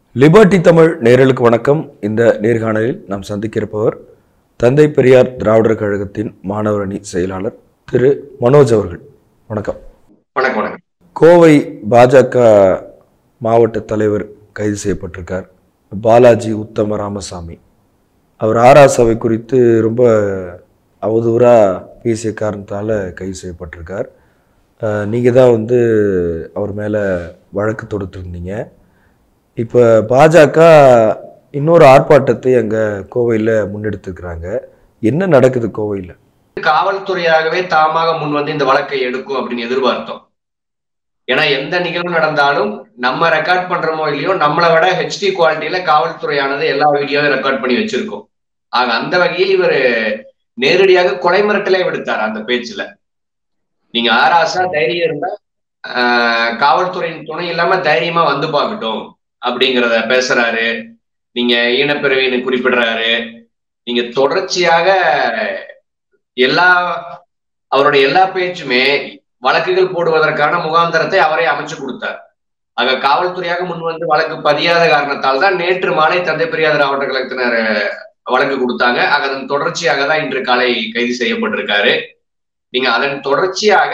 Liberty Tamil நேயர்களுக்கு வணக்கம் இந்த நேர்காணலில் நாம் சந்திக்க இருப்பவர் தந்தை பெரியார் திராவிடர் கழகத்தின் மாணவர் அணி செயலாளர் திரு மனோஜ் அவர்கள் வணக்கம் வணக்கம் வணக்கம் கோவை பாஜக மாவட்ட தலைவர் கைது செய்யப்பட்டிருக்கார் பாலாஜி உத்தம ராமசாமி அவர் ஆராசவை குறித்து ரொம்ப அவதூறாக பேசிய காரணத்தால் கைது செய்யப்பட்டிருக்கார் நீங்கள் தான் வந்து அவர் மேலே வழக்கு தொடுத்திருந்தீங்க இப்போ பாஜக இன்னொரு ஆர்ப்பாட்டத்தை அங்கே கோவையில் முன்னெடுத்துக்கிறாங்க என்ன நடக்குது கோவையில் காவல்துறையாகவே தாமாக முன் வந்து இந்த வழக்கை எடுக்கும் அப்படின்னு எதிர்பார்த்தோம் ஏன்னா எந்த நிகழ்வு நடந்தாலும் நம்ம ரெக்கார்ட் பண்றோமோ இல்லையோ நம்மளை விட ஹெச்டி குவாலிட்டியில காவல்துறையானது எல்லா வீடியோவும் ரெக்கார்ட் பண்ணி வச்சிருக்கோம் ஆக அந்த வகையில் இவர் நேரடியாக கொலை மிரட்டலே விடுத்தார் அந்த பேச்சுல நீங்க ஆராசா தைரியம் இருந்தா ஆஹ், காவல்துறையின் துணை இல்லாம தைரியமா வந்து பார்க்கட்டும் அப்படிங்கிறத பேசுறாரு நீங்க ஈனப்பிறவின்னு குறிப்பிடுறாரு நீங்க தொடர்ச்சியாக எல்லா அவருடைய எல்லா பேச்சுமே வழக்குகள் போடுவதற்கான முகாந்தரத்தை அவரே அமைச்சு கொடுத்தார் ஆக காவல்துறையாக முன் வந்து வழக்கு பதியாத காரணத்தால் தான் நேற்று மாலை தந்தை பெரியார் திராவிட கழகத்தினர் வழக்கு கொடுத்தாங்க ஆக அதன் தொடர்ச்சியாக தான் இன்று காலை கைது செய்யப்பட்டிருக்காரு நீங்க அதன் தொடர்ச்சியாக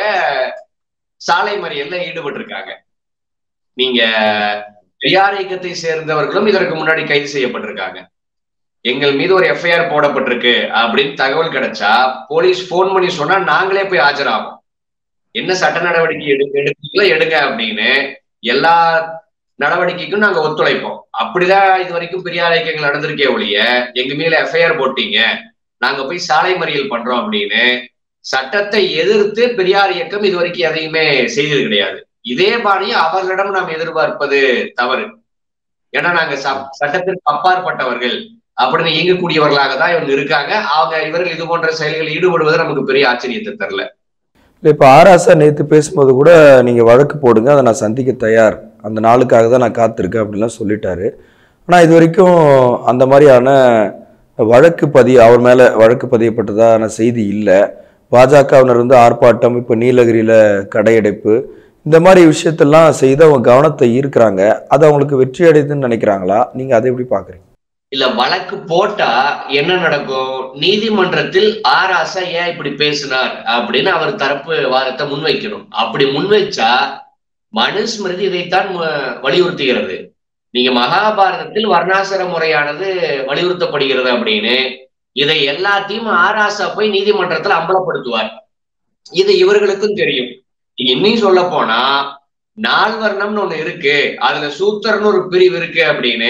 சாலை மறியல்ல ஈடுபட்டிருக்காங்க நீங்க பெரியார் இயக்கத்தை சேர்ந்தவர்களும் இதற்கு முன்னாடி கைது செய்யப்பட்டிருக்காங்க எங்கள் மீது ஒரு எஃப்ஐஆர் போடப்பட்டிருக்கு அப்படின்னு தகவல் கிடைச்சா போலீஸ் போன் பண்ணி சொன்னா நாங்களே போய் ஆஜராகும் என்ன சட்ட நடவடிக்கை எடு எடுக்கீங்களோ எடுங்க அப்படின்னு எல்லா நடவடிக்கைக்கும் நாங்க ஒத்துழைப்போம் அப்படிதான் இது வரைக்கும் பெரியார் இயக்கங்கள் நடந்திருக்கே ஒழிய எங்க மேல எஃப்ஐஆர் போட்டீங்க நாங்க போய் சாலை மறியல் பண்றோம் அப்படின்னு சட்டத்தை எதிர்த்து பெரியார் இயக்கம் இது வரைக்கும் எதையுமே செய்தது கிடையாது இதே பாணியை அவர்களிடம் நாம் எதிர்பார்ப்பது தவறு ஏன்னா நாங்க ச- சட்டத்திற்கு அப்பாற்பட்டவர்கள் அப்படின்னு இயங்கக்கூடியவர்களாக தான் இவங்க இருக்காங்க அவங்க இவர்கள் இது போன்ற செயல்களில் ஈடுபடுவது நமக்கு பெரிய ஆச்சரியத்தை தரல இல்லை இப்போ ஆராசா நேற்று பேசும்போது கூட நீங்கள் வழக்கு போடுங்க அதை நான் சந்திக்க தயார் அந்த நாளுக்காக தான் நான் காத்திருக்கேன் அப்படின்லாம் சொல்லிட்டாரு ஆனால் இது வரைக்கும் அந்த மாதிரியான வழக்கு பதிய அவர் மேலே வழக்கு பதியப்பட்டதான செய்தி இல்லை பாஜகவினர் வந்து ஆர்ப்பாட்டம் இப்போ நீலகிரியில் கடையடைப்பு இந்த மாதிரி விஷயத்தெல்லாம் செய்து அவங்க கவனத்தை ஈர்க்கிறாங்க அது அவங்களுக்கு வெற்றி அடையுதுன்னு நினைக்கிறாங்களா நீங்கள் அதை எப்படி பார்க்குறீங்க இல்ல வழக்கு போட்டா என்ன நடக்கும் நீதிமன்றத்தில் ஆராசா ஏன் இப்படி பேசினார் அப்படின்னு அவர் தரப்பு வாதத்தை முன்வைக்கணும் அப்படி முன்வைச்சா மனுஸ்மிருதி இதைத்தான் மு- வலியுறுத்துகிறது நீங்க மகாபாரதத்தில் வர்ணாசிர முறையானது வலியுறுத்தப்படுகிறது அப்படின்னு இதை எல்லாத்தையும் ஆராசா போய் நீதிமன்றத்தில் அம்பலப்படுத்துவார் இது இவர்களுக்கும் தெரியும் நீங்க இன்னும் சொல்ல போனா நால்வர்ணம்னு ஒண்ணு இருக்கு அதுல சூத்திரன்னு ஒரு பிரிவு இருக்கு அப்படின்னு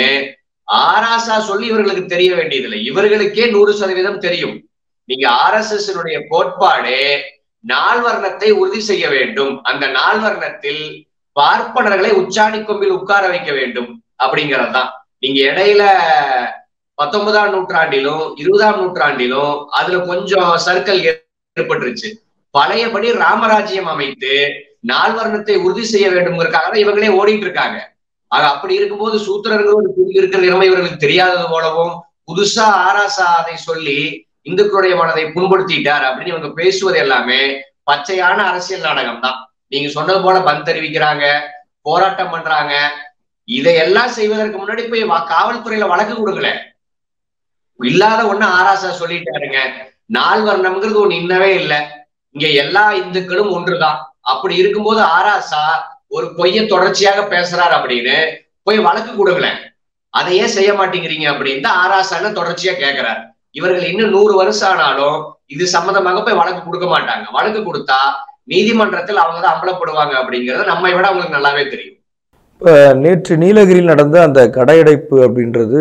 ஆராசா சொல்லி இவர்களுக்கு தெரிய வேண்டியதில்லை இவர்களுக்கே நூறு சதவீதம் தெரியும் நீங்க ஆர்எஸ்எஸ் கோட்பாடு நால்வர்ணத்தை உறுதி செய்ய வேண்டும் அந்த நால்வர்ணத்தில் பார்ப்பனர்களை உச்சாணி கொம்பில் உட்கார வைக்க வேண்டும் அப்படிங்கறதுதான் நீங்க இடையில பத்தொன்பதாம் நூற்றாண்டிலும் இருபதாம் நூற்றாண்டிலும் அதுல கொஞ்சம் சர்க்கிள் ஏற்பட்டுருச்சு பழையபடி ராமராஜ்யம் அமைத்து நால்வர்ணத்தை உறுதி செய்ய வேண்டும்ங்கிறதுக்காக தான் இவங்களே ஓடிட்டு இருக்காங்க ஆக அப்படி இருக்கும்போது சூத்திரர்கள் ஒரு பிரிவு இருக்கிற நிலைமை இவர்களுக்கு தெரியாதது போலவும் புதுசா ஆராசா அதை சொல்லி இந்துக்களுடைய மனதை புண்படுத்திட்டார் அப்படின்னு இவங்க பேசுவது எல்லாமே பச்சையான அரசியல் நாடகம் தான் நீங்க சொன்னது போல பந்த் தெரிவிக்கிறாங்க போராட்டம் பண்றாங்க இதையெல்லாம் செய்வதற்கு முன்னாடி போய் வா- காவல்துறையில வழக்கு கொடுக்கல இல்லாத ஒண்ணு ஆராசா சொல்லிட்டாருங்க நால்வர்ணம்ங்கிறது ஒண்ணு இன்னவே இல்லை இங்க எல்லா இந்துக்களும் ஒன்றுதான் அப்படி இருக்கும்போது ஆராசா ஒரு பொய்ய தொடர்ச்சியாக பேசுறார் அப்படின்னு போய் வழக்கு கொடுக்கல அதை ஏன் செய்ய மாட்டேங்கிறீங்க அப்படின்னு தான் ஆராசான தொடர்ச்சியா கேட்கிறார் இவர்கள் இன்னும் நூறு வருஷம் ஆனாலும் இது சம்பந்தமாக போய் வழக்கு கொடுக்க மாட்டாங்க வழக்கு கொடுத்தா நீதிமன்றத்தில் அவங்க தான் அம்பலப்படுவாங்க அப்படிங்கறது நம்மை விட அவங்களுக்கு நல்லாவே தெரியும் இப்போ நேற்று நீலகிரியில் நடந்த அந்த கடையடைப்பு அப்படின்றது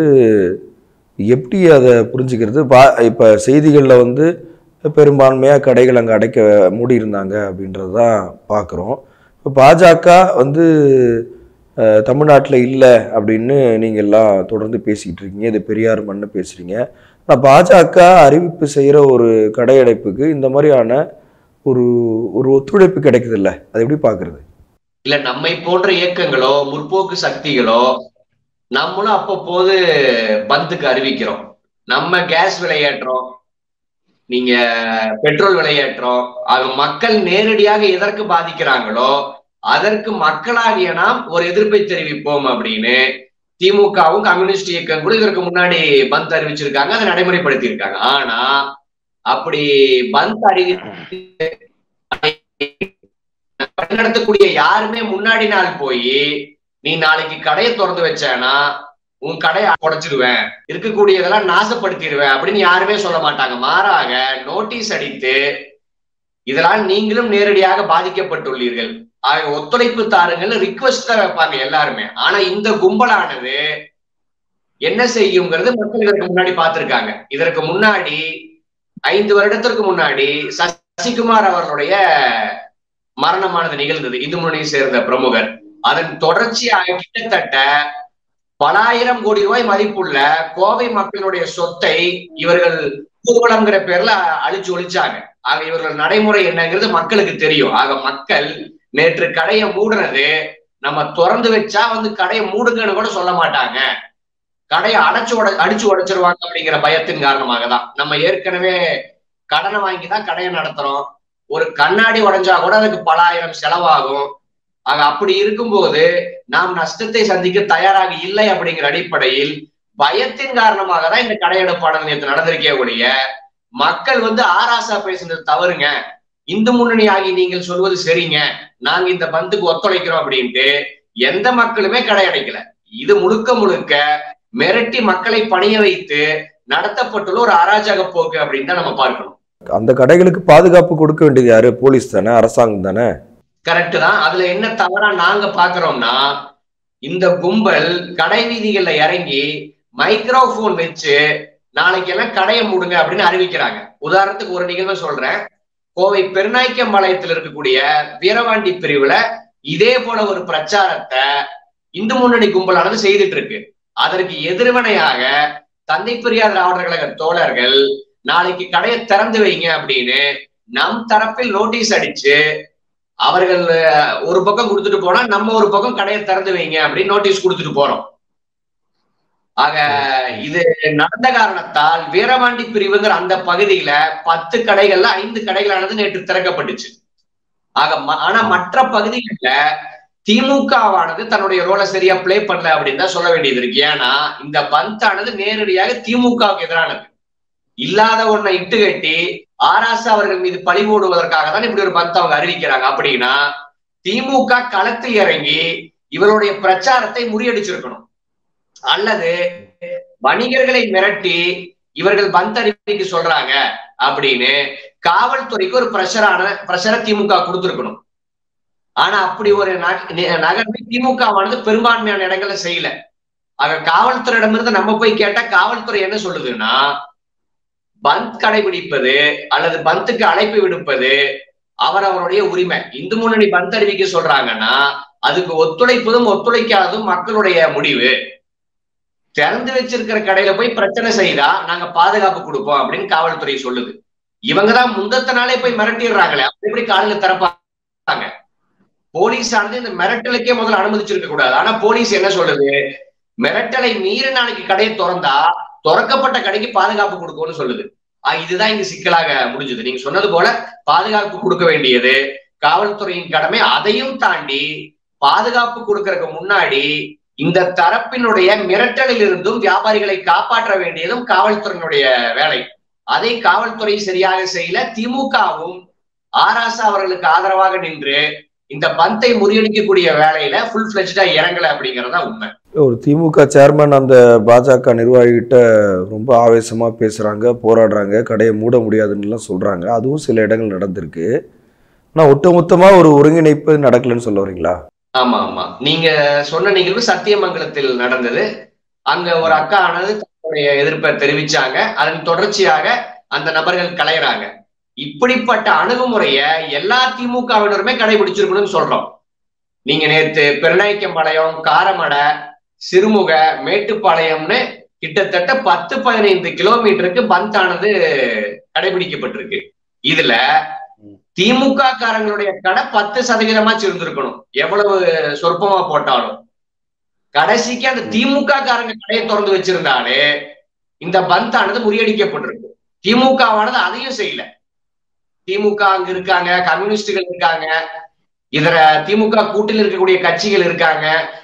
எப்படி அதை புரிஞ்சுக்கிறது பா இப்போ செய்திகளில் வந்து பெரும்பான்மையாக கடைகள் அங்கே அடைக்க மூடியிருந்தாங்க அப்படின்றது தான் பார்க்குறோம் இப்போ பாஜக வந்து தமிழ்நாட்டில் இல்லை அப்படின்னு நீங்கள் எல்லாம் தொடர்ந்து பேசிக்கிட்டு இருக்கீங்க இது பெரியார் மண்ணு பேசுகிறீங்க ஆனால் பாஜக அறிவிப்பு செய்கிற ஒரு கடையடைப்புக்கு இந்த மாதிரியான ஒரு ஒரு ஒத்துழைப்பு கிடைக்குதுல்ல அது எப்படி பார்க்குறது இல்ல நம்மை போன்ற இயக்கங்களோ முற்போக்கு சக்திகளோ நம்மளும் அப்பப்போது பந்துக்கு அறிவிக்கிறோம் நம்ம கேஸ் விலையேற்றோம் நீங்க பெட்ரோல் விலையேற்றம் ஆக மக்கள் நேரடியாக எதற்கு பாதிக்கிறாங்களோ அதற்கு மக்களாகிய நாம் ஒரு எதிர்ப்பை தெரிவிப்போம் அப்படின்னு திமுகவும் கம்யூனிஸ்ட் இயக்கங்களும் இதற்கு முன்னாடி பந்த் அறிவிச்சிருக்காங்க அதை நடைமுறைப்படுத்தி இருக்காங்க ஆனா அப்படி பந்த் அறிவி நடத்தக்கூடிய யாருமே முன்னாடி நாள் போய் நீ நாளைக்கு கடையை திறந்து வச்சேன்னா உன் கடையை உடைச்சிடுவேன் இருக்கக்கூடியதெல்லாம் நாசப்படுத்திடுவேன் அப்படின்னு யாருமே சொல்ல மாட்டாங்க மாறாக நோட்டீஸ் அடித்து இதனால் நீங்களும் நேரடியாக பாதிக்கப்பட்டுள்ளீர்கள் ஆக ஒத்துழைப்பு தாருங்கள் ரிக்வஸ்ட் தான் வைப்பாங்க எல்லாருமே ஆனா இந்த கும்பலானது என்ன செய்யுங்கிறது மக்கள் இதற்கு முன்னாடி பார்த்திருக்காங்க இதற்கு முன்னாடி ஐந்து வருடத்திற்கு முன்னாடி சசிகுமார் அவர்களுடைய மரணமானது நிகழ்ந்தது இந்து முன்னணியை சேர்ந்த பிரமுகர் அதன் தொடர்ச்சியாக கிட்டத்தட்ட பலாயிரம் கோடி ரூபாய் மதிப்புள்ள கோவை மக்களுடைய சொத்தை இவர்கள் ஊர்வலம்ங்கிற பேர்ல அழிச்சு ஒழிச்சாங்க ஆக இவர்கள் நடைமுறை என்னங்கிறது மக்களுக்கு தெரியும் ஆக மக்கள் நேற்று கடையை மூடுனது நம்ம திறந்து வச்சா வந்து கடையை மூடுங்கன்னு கூட சொல்ல மாட்டாங்க கடையை அடைச்சு உட அடிச்சு உடைச்சிருவாங்க அப்படிங்கிற பயத்தின் காரணமாக தான் நம்ம ஏற்கனவே கடனை வாங்கி தான் கடையை நடத்துறோம் ஒரு கண்ணாடி உடைஞ்சா கூட அதுக்கு பலாயிரம் செலவாகும் ஆக அப்படி இருக்கும்போது நாம் நஷ்டத்தை சந்திக்க தயாராக இல்லை அப்படிங்கிற அடிப்படையில் பயத்தின் காரணமாக தான் இந்த கடையெடுப்பானது நேற்று நடந்திருக்கே ஒழிய மக்கள் வந்து ஆராசா பேசுனது தவறுங்க இந்து முன்னணி ஆகி நீங்கள் சொல்வது சரிங்க நாங்க இந்த பந்துக்கு ஒத்துழைக்கிறோம் அப்படின்ட்டு எந்த மக்களுமே கடையடைக்கல இது முழுக்க முழுக்க மிரட்டி மக்களை பணிய வைத்து நடத்தப்பட்டுள்ள ஒரு அராஜக போக்கு அப்படின்னு தான் நம்ம பார்க்கணும் அந்த கடைகளுக்கு பாதுகாப்பு கொடுக்க வேண்டியது யாரு போலீஸ் தானே அரசாங்கம் தானே கரெக்ட் தான் அதுல என்ன தவறா நாங்க பாக்குறோம்னா இந்த கும்பல் கடை வீதிகள்ல இறங்கி மைக்ரோபோன் வச்சு நாளைக்கு எல்லாம் கடையை மூடுங்க அப்படின்னு அறிவிக்கிறாங்க உதாரணத்துக்கு ஒரு நிகழ்வை சொல்றேன் கோவை பெருநாய்க்கம்பாளையத்தில் இருக்கக்கூடிய வீரவாண்டி பிரிவுல இதே போல ஒரு பிரச்சாரத்தை இந்து முன்னணி கும்பலானது செய்துட்டு இருக்கு அதற்கு எதிர்வினையாக தந்தை பெரியார் திராவிடர் கழக தோழர்கள் நாளைக்கு கடையை திறந்து வைங்க அப்படின்னு நம் தரப்பில் நோட்டீஸ் அடிச்சு அவர்கள் ஒரு பக்கம் கொடுத்துட்டு போனா நம்ம ஒரு பக்கம் கடையை திறந்து வைங்க அப்படின்னு நோட்டீஸ் கொடுத்துட்டு போறோம் ஆக இது நடந்த காரணத்தால் வீரபாண்டி பிரிவுங்கிற அந்த பகுதியில பத்து கடைகள்ல ஐந்து கடைகளானது நேற்று திறக்கப்பட்டுச்சு ஆக ஆனா மற்ற பகுதிகளில திமுகவானது தன்னுடைய ரோலை சரியா பிளே பண்ணல அப்படின்னு தான் சொல்ல வேண்டியது இருக்கு ஏன்னா இந்த பந்தானது நேரடியாக திமுகவுக்கு எதிரானது இல்லாத ஒன்னை இட்டு கட்டி ஆராசு அவர்கள் மீது பழி போடுவதற்காக தான் இப்படி ஒரு பந்த் அவங்க அறிவிக்கிறாங்க அப்படின்னா திமுக களத்தில் இறங்கி இவருடைய பிரச்சாரத்தை முறியடிச்சிருக்கணும் அல்லது வணிகர்களை மிரட்டி இவர்கள் பந்த் அறிவிக்க சொல்றாங்க அப்படின்னு காவல்துறைக்கு ஒரு பிரஷரான பிரஷரை திமுக கொடுத்திருக்கணும் ஆனா அப்படி ஒரு நகர்வை திமுகவானது பெரும்பான்மையான இடங்கள்ல செய்யல ஆக காவல்துறையிடமிருந்து நம்ம போய் கேட்டா காவல்துறை என்ன சொல்லுதுன்னா பந்த் கடைபிடிப்பது அல்லது பந்துக்கு அழைப்பு விடுப்பது அவர் அவருடைய உரிமை இந்து முன்னணி பந்த் அறிவிக்க சொல்றாங்கன்னா அதுக்கு ஒத்துழைப்பதும் ஒத்துழைக்காததும் மக்களுடைய முடிவு திறந்து வச்சிருக்கிற கடையில போய் பிரச்சனை செய்தா நாங்க பாதுகாப்பு கொடுப்போம் அப்படின்னு காவல்துறை சொல்லுது இவங்கதான் முந்தத்த நாளே போய் மிரட்டிடுறாங்களே அப்படி எப்படி காலையில திறப்பாங்க போலீஸ் ஆனது இந்த மிரட்டலுக்கே முதல்ல அனுமதிச்சிருக்க கூடாது ஆனா போலீஸ் என்ன சொல்லுது மிரட்டலை மீறி நாளைக்கு கடையை திறந்தா திறக்கப்பட்ட கடைக்கு பாதுகாப்பு கொடுக்கும்னு சொல்லுது இதுதான் இங்க சிக்கலாக முடிஞ்சது நீங்க சொன்னது போல பாதுகாப்பு கொடுக்க வேண்டியது காவல்துறையின் கடமை அதையும் தாண்டி பாதுகாப்பு கொடுக்கறதுக்கு முன்னாடி இந்த தரப்பினுடைய மிரட்டலில் இருந்தும் வியாபாரிகளை காப்பாற்ற வேண்டியதும் காவல்துறையினுடைய வேலை அதை காவல்துறை சரியாக செய்யல திமுகவும் ஆராசா அவர்களுக்கு ஆதரவாக நின்று இந்த பந்தை முறியடிக்கக்கூடிய வேலையில ஃபுல் பிளெஜ்டா இறங்கல அப்படிங்கறதா உண்மை ஒரு திமுக சேர்மன் அந்த பாஜக நிர்வாகிகிட்ட ரொம்ப ஆவேசமா பேசுறாங்க போராடுறாங்க கடையை மூட முடியாதுன்னுலாம் சொல்றாங்க அதுவும் சில இடங்கள் நடந்திருக்கு ஆனால் ஒட்டுமொத்தமா ஒரு ஒருங்கிணைப்பு நடக்கலன்னு சொல்ல வரீங்களா ஆமா ஆமா நீங்க சொன்ன நிகழ்வு சத்தியமங்கலத்தில் நடந்தது அங்க ஒரு அக்கா ஆனது தன்னுடைய எதிர்ப்பை தெரிவிச்சாங்க அதன் தொடர்ச்சியாக அந்த நபர்கள் கலையறாங்க இப்படிப்பட்ட அணுகுமுறைய எல்லா திமுகவினருமே கடைபிடிச்சிருக்கணும்னு சொல்றோம் நீங்க நேத்து பெருநாய்க்கம்பாளையம் காரமடை சிறுமுக மேட்டுப்பாளையம்னு கிட்டத்தட்ட பத்து பதினைந்து கிலோமீட்டருக்கு பந்த் ஆனது கடைபிடிக்கப்பட்டிருக்கு இதுல திமுக காரங்களுடைய கடை பத்து சதவீதமாச்சு இருந்திருக்கணும் எவ்வளவு சொற்பமா போட்டாலும் கடைசிக்கு அந்த திமுக காரங்க கடையை திறந்து வச்சிருந்தாலே இந்த பந்த் ஆனது முறியடிக்கப்பட்டிருக்கு திமுகவானது அதையும் செய்யல திமுக அங்க இருக்காங்க கம்யூனிஸ்டுகள் இருக்காங்க இதர திமுக கூட்டில் இருக்கக்கூடிய கட்சிகள் இருக்காங்க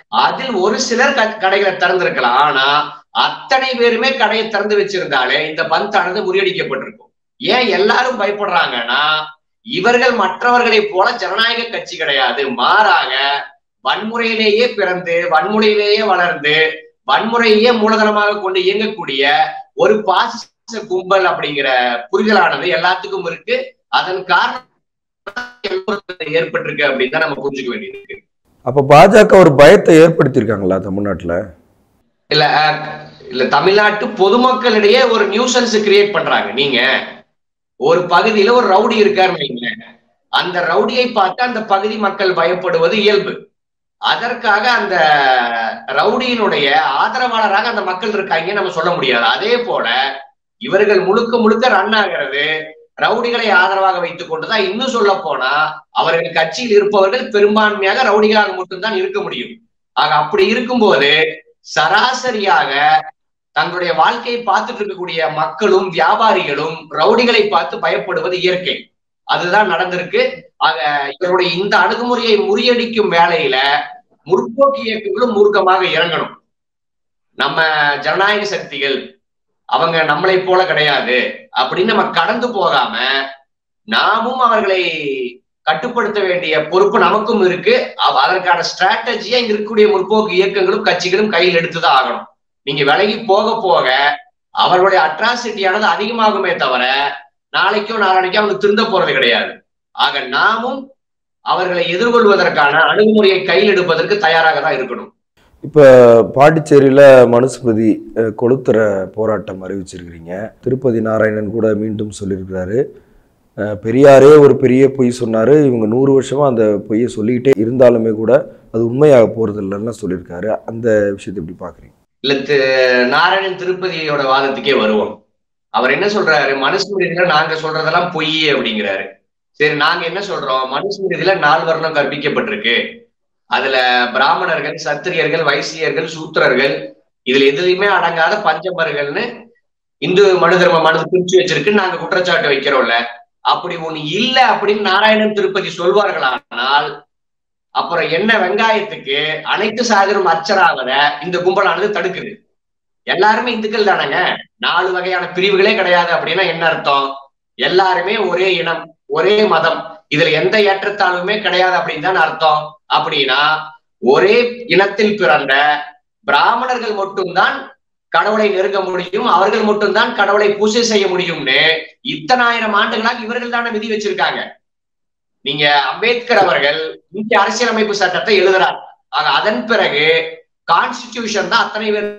அதில் ஒரு சிலர் க- கடைகளை திறந்திருக்கலாம் ஆனா அத்தனை பேருமே கடையை திறந்து வச்சிருந்தாலே இந்த பந்தானது முறியடிக்கப்பட்டிருக்கும் ஏன் எல்லாரும் பயப்படுறாங்கன்னா இவர்கள் மற்றவர்களைப் போல ஜனநாயக கட்சி கிடையாது மாறாக வன்முறையிலேயே பிறந்து வன்முறையிலேயே வளர்ந்து வன்முறையே மூலதனமாக கொண்டு இயங்கக்கூடிய ஒரு பாசிச கும்பல் அப்படிங்கிற புரிதலானது எல்லாத்துக்கும் இருக்கு அதன் காரணம் ஏற்பட்டிருக்கு அப்படின்னு தான் நம்ம புரிஞ்சுக்க வேண்டியது இருக்கு அப்ப பாஜக ஒரு பயத்தை ஏற்படுத்தியிருக்காங்களா தமிழ்நாட்டுல இல்ல அஹ், இல்ல தமிழ்நாட்டு பொதுமக்களிடையே ஒரு நியூசன்ஸ் கிரியேட் பண்றாங்க நீங்க ஒரு பகுதியில ஒரு ரவுடி இருக்காருன்னு வைங்களேன் அந்த ரவுடியை பார்த்து அந்த பகுதி மக்கள் பயப்படுவது இயல்பு அதற்காக அந்த ரவுடியினுடைய ஆதரவாளராக அந்த மக்கள் இருக்காங்க நம்ம சொல்ல முடியாது அதே போல இவர்கள் முழுக்க முழுக்க ரன் ஆகிறது ரவுடிகளை ஆதரவாக வைத்துக் கொண்டுதான் இன்னும் சொல்ல போனா அவர்கள் கட்சியில் இருப்பவர்கள் பெரும்பான்மையாக ரவுடிகளாக மட்டும்தான் இருக்க முடியும் ஆக அப்படி இருக்கும்போது சராசரியாக தங்களுடைய வாழ்க்கையை பார்த்துட்டு இருக்கக்கூடிய மக்களும் வியாபாரிகளும் ரவுடிகளை பார்த்து பயப்படுவது இயற்கை அதுதான் நடந்திருக்கு ஆக இவருடைய இந்த அணுகுமுறையை முறியடிக்கும் வேலையில முற்போக்கு இயக்கங்களும் மூர்க்கமாக இறங்கணும் நம்ம ஜனநாயக சக்திகள் அவங்க நம்மளை போல கிடையாது அப்படின்னு நம்ம கடந்து போகாம நாமும் அவர்களை கட்டுப்படுத்த வேண்டிய பொறுப்பு நமக்கும் இருக்கு அவ- அதற்கான ஸ்ட்ராட்டஜியா இங்க இருக்கக்கூடிய முற்போக்கு இயக்கங்களும் கட்சிகளும் கையில் எடுத்துதான் ஆகணும் நீங்க விலகி போக போக அவர்களுடைய அட்ராசிட்டியானது அதிகமாகுமே தவிர நாளைக்கோ நாளானைக்கோ அவங்க திருந்த போறது கிடையாது ஆக நாமும் அவர்களை எதிர்கொள்வதற்கான அணுகுமுறையை கையில் எடுப்பதற்கு தயாராக தான் இருக்கணும் இப்ப பாண்டிச்சேரியில மனுஸ்மிருதி அஹ், கொளுத்துற போராட்டம் அறிவிச்சிருக்கிறீங்க திருப்பதி நாராயணன் கூட மீண்டும் சொல்லியிருக்கிறாரு அஹ், பெரியாரே ஒரு பெரிய பொய் சொன்னாரு இவங்க நூறு வருஷமா அந்த பொய்யை சொல்லிக்கிட்டே இருந்தாலுமே கூட அது உண்மையாக போறது இல்லைன்னு சொல்லியிருக்காரு அந்த விஷயத்தை எப்படி பாக்குறீங்க இல்ல தி- நாராயணன் திருப்பதியோட வாதத்துக்கே வருவோம் அவர் என்ன சொல்றாரு மனுஸ்மிருதியில நாங்க சொல்றதெல்லாம் பொய் அப்படிங்கிறாரு சரி நாங்க என்ன சொல்றோம் மனுஸ்மிருதியில நால் வர்ணம் கற்பிக்கப்பட்டிருக்கு அதுல பிராமணர்கள் சத்திரியர்கள் வைசியர்கள் சூத்திரர்கள் இதுல எதுலையுமே அடங்காத பஞ்சமர்கள்னு இந்து மனு தர்ம மனு பிரிச்சு வச்சிருக்கு நாங்க குற்றச்சாட்டு வைக்கிறோம்ல அப்படி ஒண்ணு இல்ல அப்படின்னு நாராயணன் திருப்பதி சொல்வார்களானால் அப்புறம் என்ன வெங்காயத்துக்கு அனைத்து சாதிரும் அச்சராவத இந்த கும்பலானது தடுக்குது எல்லாருமே இந்துக்கள் தானங்க நாலு வகையான பிரிவுகளே கிடையாது அப்படின்னா என்ன அர்த்தம் எல்லாருமே ஒரே இனம் ஒரே மதம் இதுல எந்த ஏற்றத்தாழ்வுமே கிடையாது அப்படின்னு தான் அர்த்தம் அப்படின்னா ஒரே இனத்தில் பிறந்த பிராமணர்கள் மட்டும்தான் கடவுளை நெருங்க முடியும் அவர்கள் மட்டும்தான் கடவுளை பூஜை செய்ய முடியும்னு இத்தனாயிரம் ஆண்டுகளாக இவர்கள் தானே விதி வச்சிருக்காங்க நீங்க அம்பேத்கர் அவர்கள் இந்திய அரசியலமைப்பு சட்டத்தை எழுதுறார் ஆக அதன் பிறகு கான்ஸ்டிடியூஷன் தான் அத்தனை பேர்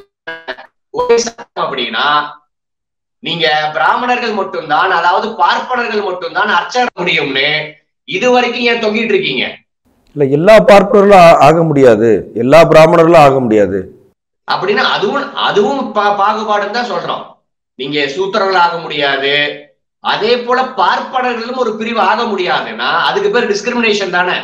ஒரே சட்டம் அப்படின்னா நீங்க பிராமணர்கள் மட்டும்தான் அதாவது பார்ப்பனர்கள் மட்டும்தான் அர்ச்சனை முடியும்னு இது வரைக்கும் ஏன் தொங்கிட்டு இருக்கீங்க இல்ல எல்லா பார்ப்பனர்களும் ஆ- ஆக முடியாது எல்லா பிராமணர்களும் ஆக முடியாது அப்படின்னா அதுவும் அதுவும் பா- பாகுபாடுன்னு தான் சொல்றோம் நீங்க சூத்திரர்கள் ஆக முடியாது அதே போல பார்ப்பனர்களும் ஒரு பிரிவு ஆக முடியாதுன்னா அதுக்கு பேர் டிஸ்கிரிமினேஷன் தானே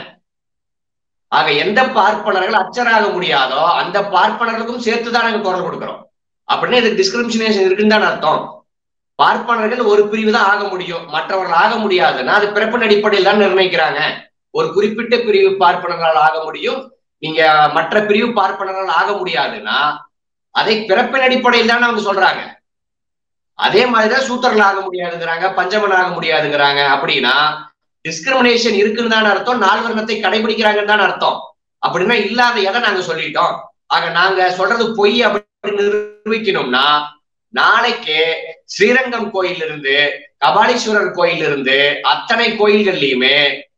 ஆக எந்த பார்ப்பனர்கள் அச்சராக முடியாதோ அந்த பார்ப்பனர்களுக்கும் சேர்த்து தான் நாங்க குரல் கொடுக்கிறோம் அப்படின்னா இதுக்கு டிஸ்கிரிமினேஷன் இருக்குன்னு தான் அர்த்தம் பார்ப்பனர்கள் ஒரு பிரிவு தான் ஆக முடியும் மற்றவர்கள் ஆக முடியாதுன்னா அது பிறப்பின் அடிப்படையில் தான் நிர்ணயிக்கிறாங்க ஒரு குறிப்பிட்ட பிரிவு பார்ப்பனர்களால் ஆக முடியும் நீங்க மற்ற பிரிவு பார்ப்பனர்கள் ஆக முடியாதுன்னா அதை பிறப்பின் அடிப்படையில் தான் அவங்க சொல்றாங்க அதே மாதிரிதான் சூத்திரர்கள் ஆக முடியாதுங்கிறாங்க பஞ்சமன் ஆக முடியாதுங்கிறாங்க அப்படின்னா டிஸ்கிரிமினேஷன் இருக்குன்னு தான் அர்த்தம் நால்வர்ணத்தை கடைபிடிக்கிறாங்கன்னு தான் அர்த்தம் அப்படின்னா இல்லாத எதை நாங்க சொல்லிட்டோம் ஆக நாங்க சொல்றது பொய் அப்படின்னு நிரூபிக்கணும்னா நாளைக்கு ஸ்ரீரங்கம் கோயில் இருந்து கபாலீஸ்வரர் கோயில் இருந்து அத்தனை கோயில்கள்லயுமே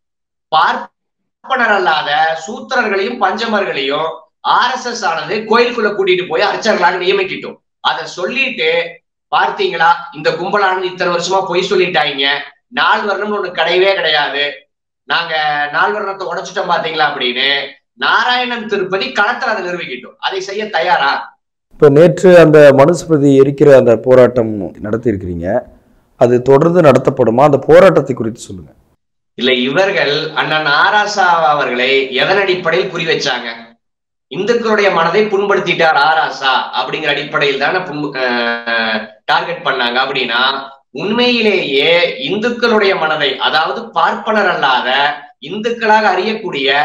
பார்ப்பனர் அல்லாத சூத்திரர்களையும் பஞ்சமர்களையும் ஆர் எஸ் எஸ் ஆனது கோயிலுக்குள்ள கூட்டிட்டு போய் அர்ச்சகர்களாக நியமிக்கிட்டோம் அதை சொல்லிட்டு பார்த்தீங்களா இந்த கும்பலானது இத்தனை வருஷமா பொய் சொல்லிட்டாங்க நால் வர்ணம்னு ஒண்ணு கிடையவே கிடையாது நாங்க நால் வர்ணத்தை உடைச்சிட்டோம் பாத்தீங்களா அப்படின்னு நாராயணன் திருப்பதி களத்துல அதை நிரூபிக்கிட்டோம் அதை செய்ய தயாரா இப்ப நேற்று அந்த மனுஸ்மிருதி எரிக்கிற அந்த போராட்டம் நடத்தியிருக்கிறீங்க அது தொடர்ந்து நடத்தப்படுமா அந்த போராட்டத்தை குறித்து சொல்லுங்க இல்ல இவர்கள் அண்ணன் ஆராசா அவர்களை எதன் அடிப்படையில் குறி வச்சாங்க இந்துக்களுடைய மனதை புண்படுத்திட்டார் ஆராசா அப்படிங்கிற அடிப்படையில் தானே டார்கெட் பண்ணாங்க அப்படின்னா உண்மையிலேயே இந்துக்களுடைய மனதை அதாவது பார்ப்பனர் அல்லாத இந்துக்களாக அறியக்கூடிய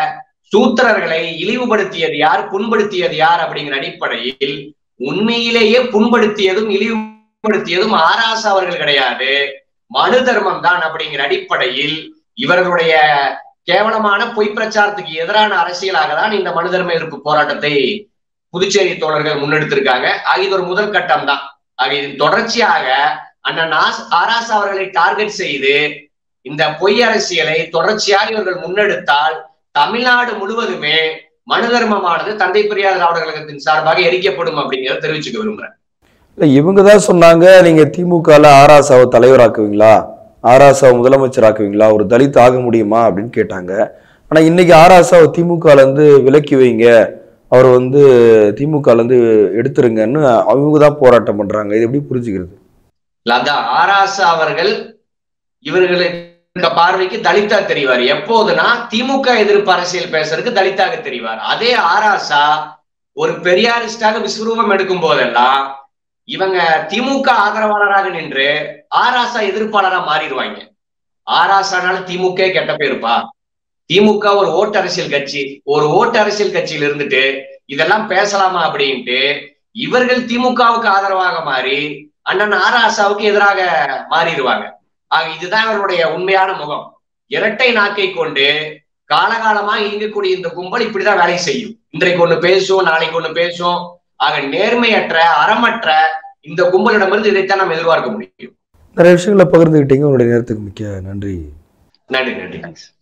சூத்திரர்களை இழிவுபடுத்தியது யார் புண்படுத்தியது யார் அப்படிங்கிற அடிப்படையில் உண்மையிலேயே புண்படுத்தியதும் இழிவுபடுத்தியதும் ஆராசா அவர்கள் கிடையாது மனு தர்மம் தான் அப்படிங்கிற அடிப்படையில் இவர்களுடைய கேவலமான பொய் பிரச்சாரத்துக்கு எதிரான அரசியலாக தான் இந்த மனு தர்ம எதிர்ப்பு போராட்டத்தை புதுச்சேரி தோழர்கள் முன்னெடுத்திருக்காங்க ஆக இது ஒரு முதல் கட்டம் தான் ஆக இதன் தொடர்ச்சியாக அண்ணன் ஆஸ் ஆராசா அவர்களை டார்கெட் செய்து இந்த பொய் அரசியலை தொடர்ச்சியாக இவர்கள் முன்னெடுத்தால் தமிழ்நாடு முழுவதுமே மனு தர்மமானது தந்தை பெரியார் திராவிட கழகத்தின் சார்பாக எரிக்கப்படும் அப்படிங்கிறத தெரிவிச்சுக்க விரும்புறேன் இல்லை இவங்க தான் சொன்னாங்க நீங்க திமுகல ஆராசாவை தலைவராக்குவீங்களா ஆராசாவை முதலமைச்சராக்குவீங்களா ஒரு தலித் ஆக முடியுமா அப்படின்னு கேட்டாங்க ஆனா இன்னைக்கு ஆராசாவை திமுகல இருந்து விலக்கி வைங்க அவர் வந்து திமுகல இருந்து எடுத்துருங்கன்னு அவங்க தான் போராட்டம் பண்றாங்க இது எப்படி புரிஞ்சுக்கிறது அதான் ஆராசா அவர்கள் இவர்களுக்கு பார்வைக்கு தலித்தா தெரிவார் எப்போதுனா திமுக எதிர்ப்பு அரசியல் பேசுறதுக்கு தலித்தாக தெரிவார் அதே ஆராசா ஒரு பெரியாரிஸ்டாக விஸ்வரூபம் எடுக்கும் போதெல்லாம் இவங்க திமுக ஆதரவாளராக நின்று ஆராசா எதிர்ப்பாளரா மாறிடுவாங்க ஆராசானால திமுக கெட்ட பேருப்பா திமுக ஒரு ஓட்டு அரசியல் கட்சி ஒரு ஓட்டு அரசியல் கட்சியில இருந்துட்டு இதெல்லாம் பேசலாமா அப்படின்ட்டு இவர்கள் திமுகவுக்கு ஆதரவாக மாறி அண்ணன் ஆராசாவுக்கு எதிராக மாறிடுவாங்க ஆக இதுதான் இவருடைய உண்மையான முகம் இரட்டை நாக்கை கொண்டு காலகாலமா இயங்கக்கூடிய இந்த கும்பல் இப்படிதான் வேலை செய்யும் இன்றைக்கு ஒண்ணு பேசும் நாளைக்கு ஒண்ணு பேசும் ஆக நேர்மையற்ற அறமற்ற இந்த கும்பலிடமிருந்து இதைத்தான் நம்ம எதிர்பார்க்க முடியும் நிறைய விஷயங்களை பகிர்ந்துக்கிட்டீங்க உங்களுடைய நேரத்துக்கு மிக்க நன்றி நன்றி நன்றி